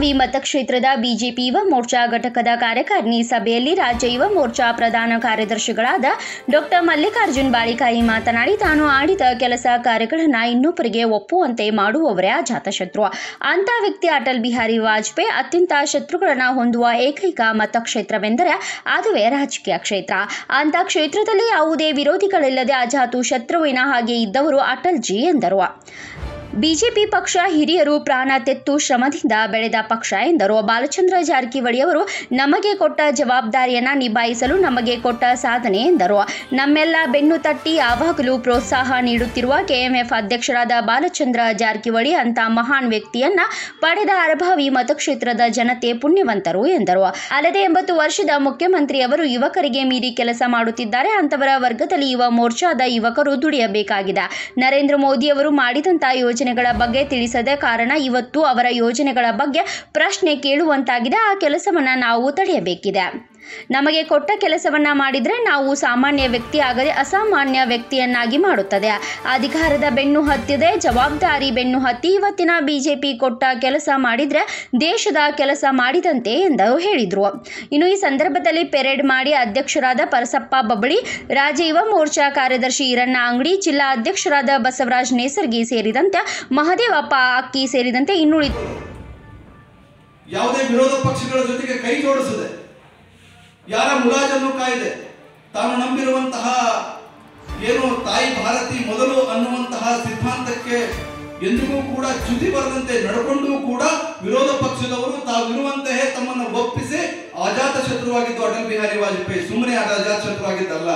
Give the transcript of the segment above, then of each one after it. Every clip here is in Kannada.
ಅರ್ಭಾವಿ ಮತಕ್ಷೇತ್ರದ ಬಿಜೆಪಿ ಯುವ ಮೋರ್ಚಾ ಘಟಕದ ಕಾರ್ಯಕಾರಿಣಿ ಸಭೆಯಲ್ಲಿ ರಾಜ್ಯ ಯುವ ಮೋರ್ಚಾ ಪ್ರಧಾನ ಕಾರ್ಯದರ್ಶಿಗಳಾದ ಡಾಕ್ಟರ್ ಮಲ್ಲಿಕಾರ್ಜುನ್ ಬಾಳಿಕಾಯಿ ಮಾತನಾಡಿ ತಾನು ಆಡಿದ ಕೆಲಸ ಕಾರ್ಯಗಳನ್ನು ಇನ್ನೊಬ್ಬರಿಗೆ ಒಪ್ಪುವಂತೆ ಮಾಡುವವರೇ ಅಜಾತಶತ್ರು ಅಂತ ವ್ಯಕ್ತಿ ಅಟಲ್ ಬಿಹಾರಿ ವಾಜಪೇಯಿ ಅತ್ಯಂತ ಶತ್ರುಗಳನ್ನು ಹೊಂದುವ ಏಕೈಕ ಮತಕ್ಷೇತ್ರವೆಂದರೆ ಅದುವೇ ರಾಜಕೀಯ ಕ್ಷೇತ್ರ ಅಂತ ಕ್ಷೇತ್ರದಲ್ಲಿ ಯಾವುದೇ ವಿರೋಧಿಗಳಿಲ್ಲದೆ ಅಜಾತು ಶತ್ರುವಿನ ಹಾಗೆ ಇದ್ದವರು ಅಟಲ್ಜಿ ಎಂದರು ಬಿಜೆಪಿ ಪಕ್ಷ ಹಿರಿಯರು ಪ್ರಾಣ ತೆತ್ತು ಶ್ರಮದಿಂದ ಬೆಳೆದ ಪಕ್ಷ ಎಂದರು ಬಾಲಚಂದ್ರ ಜಾರಕಿಹೊಳಿ ಅವರು ನಮಗೆ ಕೊಟ್ಟ ಜವಾಬ್ದಾರಿಯನ್ನ ನಿಭಾಯಿಸಲು ನಮಗೆ ಕೊಟ್ಟ ಸಾಧನೆ ಎಂದರು ನಮ್ಮೆಲ್ಲ ಬೆನ್ನು ತಟ್ಟಿ ಯಾವಾಗಲೂ ಪ್ರೋತ್ಸಾಹ ನೀಡುತ್ತಿರುವ ಕೆಎಂಎಫ್ ಅಧ್ಯಕ್ಷರಾದ ಬಾಲಚಂದ್ರ ಜಾರಕಿಹೊಳಿ ಅಂತ ಮಹಾನ್ ವ್ಯಕ್ತಿಯನ್ನ ಪಡೆದ ಅರಭಾವಿ ಮತಕ್ಷೇತ್ರದ ಜನತೆ ಪುಣ್ಯವಂತರು ಎಂದರು ಅಲ್ಲದೆ ಎಂಬತ್ತು ವರ್ಷದ ಮುಖ್ಯಮಂತ್ರಿಯವರು ಯುವಕರಿಗೆ ಮೀರಿ ಕೆಲಸ ಮಾಡುತ್ತಿದ್ದಾರೆ ಅಂತವರ ವರ್ಗದಲ್ಲಿ ಯುವ ಮೋರ್ಚಾದ ಯುವಕರು ದುಡಿಯಬೇಕಾಗಿದೆ ನರೇಂದ್ರ ಮೋದಿ ಅವರು ಮಾಡಿದಂತ ಯೋಜನೆಗಳ ಬಗ್ಗೆ ತಿಳಿಸದ ಕಾರಣ ಇವತ್ತು ಅವರ ಯೋಜನೆಗಳ ಬಗ್ಗೆ ಪ್ರಶ್ನೆ ಕೇಳುವಂತಾಗಿದೆ ಆ ಕೆಲಸವನ್ನ ನಾವು ತಡೆಯಬೇಕಿದೆ ನಮಗೆ ಕೊಟ್ಟ ಕೆಲಸವನ್ನ ಮಾಡಿದ್ರೆ ನಾವು ಸಾಮಾನ್ಯ ವ್ಯಕ್ತಿ ಆಗದೆ ಅಸಾಮಾನ್ಯ ವ್ಯಕ್ತಿಯನ್ನಾಗಿ ಮಾಡುತ್ತದೆ ಅಧಿಕಾರದ ಬೆನ್ನು ಹತ್ತಿದೆ ಜವಾಬ್ದಾರಿ ಬೆನ್ನು ಹತ್ತಿ ಇವತ್ತಿನ ಬಿಜೆಪಿ ಕೊಟ್ಟ ಕೆಲಸ ಮಾಡಿದ್ರೆ ದೇಶದ ಕೆಲಸ ಮಾಡಿದಂತೆ ಎಂದು ಹೇಳಿದರು ಇನ್ನು ಈ ಸಂದರ್ಭದಲ್ಲಿ ಪೆರೇಡ್ ಮಾಡಿ ಅಧ್ಯಕ್ಷರಾದ ಪರಸಪ್ಪ ಬಬಳಿ ರಾಜ್ಯ ಯುವ ಮೋರ್ಚಾ ಕಾರ್ಯದರ್ಶಿ ಈರಣ್ಣ ಅಂಗಡಿ ಜಿಲ್ಲಾ ಅಧ್ಯಕ್ಷರಾದ ಬಸವರಾಜ್ ನೇಸರ್ಗಿ ಸೇರಿದಂತೆ ಮಹದೇವಪ್ಪ ಅಕ್ಕಿ ಸೇರಿದಂತೆ ಇನ್ನುಳಿದ ಯಾವುದೇ ವಿರೋಧ ಪಕ್ಷಗಳ ಜೊತೆಗೆ ಕೈ ಜೋಡಿಸದೆ ಯಾರ ಮುಲಾಜನ್ನು ಕಾಯ್ದೆ ತಾನು ನಂಬಿರುವಂತಹ ಏನು ತಾಯಿ ಭಾರತಿ ಮೊದಲು ಅನ್ನುವಂತಹ ಸಿದ್ಧಾಂತಕ್ಕೆ ಎಂದಿಗೂ ಕೂಡ ಚ್ಯುತಿ ಬರದಂತೆ ನಡ್ಕೊಂಡು ಕೂಡ ವಿರೋಧ ಪಕ್ಷದವರು ತಾವಿರುವಂತೆಯೇ ತಮ್ಮನ್ನು ಒಪ್ಪಿಸಿ ಅಜಾತ ಶತ್ರುವಾಗಿದ್ದು ಅಟಲ್ ಬಿಹಾರಿ ವಾಜಪೇಯಿ ಸುಮ್ಮನೆ ಅಜಾತ ಶತ್ರುವಾಗಿದ್ದಲ್ಲ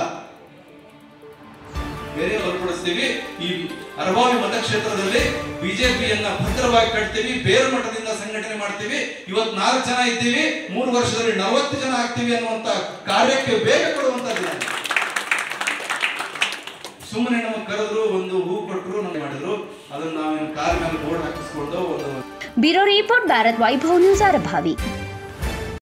ಬೇರೆ ಹೊರಪಡಿಸ್ತೀವಿ ಈ ಅರಬಾವಿ ಮತಕ್ಷೇತ್ರದಲ್ಲಿ ಬಿಜೆಪಿಯನ್ನ ಭದ್ರವಾಗಿ ಕಟ್ತೀವಿ ಬೇರು ಮಟ್ಟದಿಂದ ಸಂಘಟನೆ ಮಾಡ್ತೀವಿ ಇವತ್ತು ನಾಲ್ಕು ಜನ ಇದ್ದೀವಿ ಮೂರು ವರ್ಷದಲ್ಲಿ ನಲವತ್ತು ಜನ ಆಗ್ತೀವಿ ಅನ್ನುವಂತ ಕಾರ್ಯಕ್ಕೆ ಬೇಗ ಕೊಡುವಂತ ದಿನ ಸುಮ್ಮನೆ ನಮಗೆ ಕರೆದ್ರು ಒಂದು ಹೂ ಕೊಟ್ಟರು ನಮ್ಗೆ ಮಾಡಿದ್ರು ಅದನ್ನ ನಾವೇನು ಕಾರ್ ಮೇಲೆ ಬೋರ್ಡ್ ಹಾಕಿಸ್ಕೊಂಡು ಒಂದು bureau report Bharat Vaibhav news Arabhavi